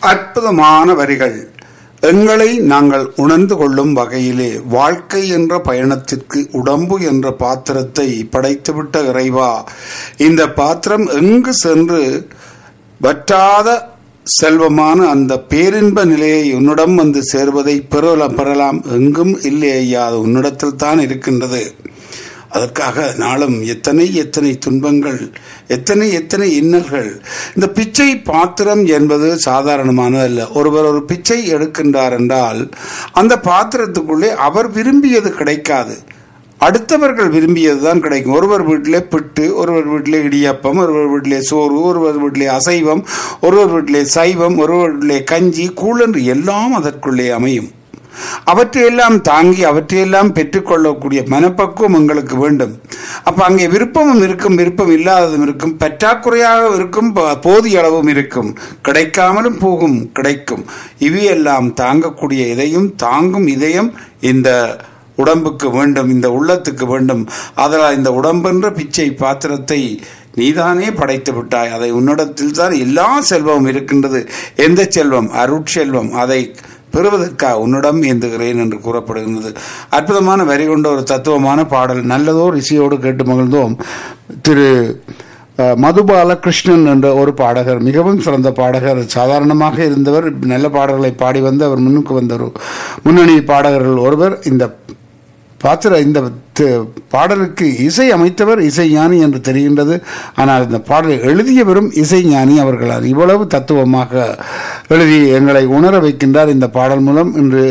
அற்புதமான வரிகள் எங்களை நாங்கள் உணர்ந்து கொள்ளும் வகையிலே வாழ்க்கை என்ற பயணத்திற்கு உடம்பு என்ற பாத்திரத்தை படைத்துவிட்ட இறைவா இந்த பாத்திரம் எங்கு சென்று வற்றாத செல்வமான அந்த பேரின்ப நிலையை உன்னிடம் வந்து சேர்வதை பெறல பெறலாம் எங்கும் இல்லை ஐயா அது உன்னிடத்தில் தான் இருக்கின்றது அதற்காக நாளும் எத்தனை எத்தனை துன்பங்கள் எத்தனை எத்தனை இன்னல்கள் இந்த பிச்சை பாத்திரம் என்பது சாதாரணமானதல்ல ஒருவர் ஒரு பிச்சை எடுக்கின்றார் என்றால் அந்த பாத்திரத்துக்குள்ளே அவர் விரும்பியது கிடைக்காது அடுத்தவர்கள் விரும்பியதுதான் கிடைக்கும் ஒருவர் வீட்டிலே பிட்டு ஒருவர் வீட்டிலே இடியப்பம் ஒருவர் வீட்டிலே சோறு ஒருவர் வீட்டிலே அசைவம் ஒருவர் வீட்டிலே சைவம் ஒருவர் வீட்டிலே கஞ்சி கூழென்று எல்லாம் அதற்குள்ளே அமையும் அவற்றையெல்லாம் தாங்கி அவற்றையெல்லாம் பெற்றுக்கொள்ளக்கூடிய மனப்பக்குவம் எங்களுக்கு வேண்டும் அப்ப அங்கே விருப்பமும் இருக்கும் விருப்பம் இல்லாததும் இருக்கும் பற்றாக்குறையாக இருக்கும் போதிய அளவும் இருக்கும் கிடைக்காமலும் போகும் கிடைக்கும் இவையெல்லாம் தாங்கக்கூடிய இதையும் தாங்கும் இதயம் இந்த உடம்புக்கு வேண்டும் இந்த உள்ளத்துக்கு வேண்டும் அதனால் இந்த உடம்பென்ற பிச்சை பாத்திரத்தை நீதானே படைத்து விட்டாய் அதை உன்னிடத்தில் தான் எல்லா செல்வமும் இருக்கின்றது எந்த செல்வம் அருட்செல்வம் அதை பெறுவதற்காக உன்னிடம் ஏந்துகிறேன் என்று கூறப்படுகின்றது அற்புதமான வரி கொண்ட ஒரு தத்துவமான பாடல் நல்லதோர் இசையோடு கேட்டு மகிழ்ந்தோம் திரு மதுபால கிருஷ்ணன் என்ற ஒரு பாடகர் மிகவும் சிறந்த பாடகர் சாதாரணமாக இருந்தவர் நல்ல பாடல்களை பாடி வந்து அவர் முன்னுக்கு வந்த முன்னணி பாடகர்கள் ஒருவர் இந்த பாத்திர இந்த பாடலுக்கு இசை அமைத்தவர் இசை ஞானி என்று தெரிகின்றது ஆனால் இந்த பாடலை எழுதியவரும் இசை ஞானி அவர்களால் இவ்வளவு தத்துவமாக எழுதி எங்களை உணர வைக்கின்றார் இந்த பாடல் மூலம் இன்று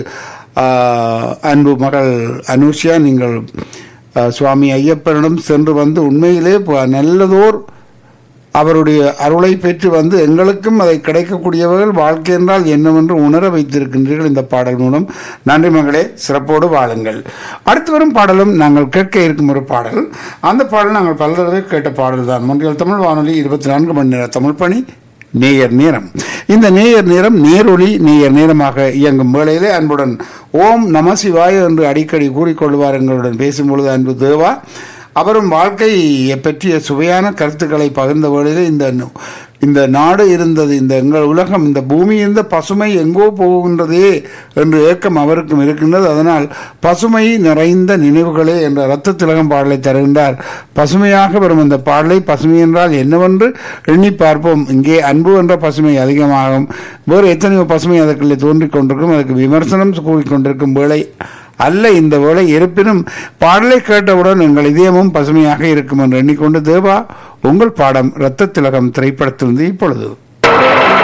அன்பு மகள் அனுஷியா நீங்கள் சுவாமி ஐயப்பனிடம் சென்று வந்து உண்மையிலே நல்லதோர் அவருடைய அருளை பெற்று வந்து எங்களுக்கும் அதை கிடைக்கக்கூடியவர்கள் வாழ்க்கை என்றால் என்னவென்று உணர வைத்திருக்கின்றீர்கள் இந்த பாடல் மூலம் நன்றி மகளே சிறப்போடு வாழுங்கள் அடுத்து வரும் பாடலும் நாங்கள் கேட்க இருக்கும் ஒரு பாடல் அந்த பாடல் நாங்கள் பல தடவை கேட்ட பாடல் தான் முன்றியல் தமிழ் வானொலி இருபத்தி நான்கு மணி நேர தமிழ் பணி நேயர் நேரம் இந்த நேயர் நேரம் நேரொலி நேயர் நேரமாக இயங்கும் வேளையிலே அன்புடன் ஓம் நம சிவாய என்று அடிக்கடி கூறிக்கொள்வார் எங்களுடன் பேசும்பொழுது அன்பு தேவா அவரும் வாழ்க்கையை பற்றிய சுவையான கருத்துக்களை பகிர்ந்த வேளையில் இந்த இந்த நாடு இருந்தது இந்த எங்கள் உலகம் இந்த பூமி இருந்த பசுமை எங்கோ போகின்றதே என்று ஏக்கம் அவருக்கும் இருக்கின்றது அதனால் பசுமை நிறைந்த நினைவுகளே என்ற ரத்த திலகம் பாடலை தருகின்றார் பசுமையாக வரும் அந்த பாடலை பசுமை என்றால் என்னவென்று எண்ணி பார்ப்போம் இங்கே அன்பு என்ற பசுமை அதிகமாகும் வேறு எத்தனையோ பசுமை அதற்குள்ளே தோன்றிக் கொண்டிருக்கும் அதுக்கு விமர்சனம் கூறிக்கொண்டிருக்கும் வேளை அல்ல இந்த வேளை இருப்பினும் பாடலை கேட்டவுடன் எங்கள் இதயமும் பசுமையாக இருக்கும் என்று எண்ணிக்கொண்டு தேவா உங்கள் பாடம் இரத்த திலகம் திரைப்படத்திலிருந்து இப்பொழுது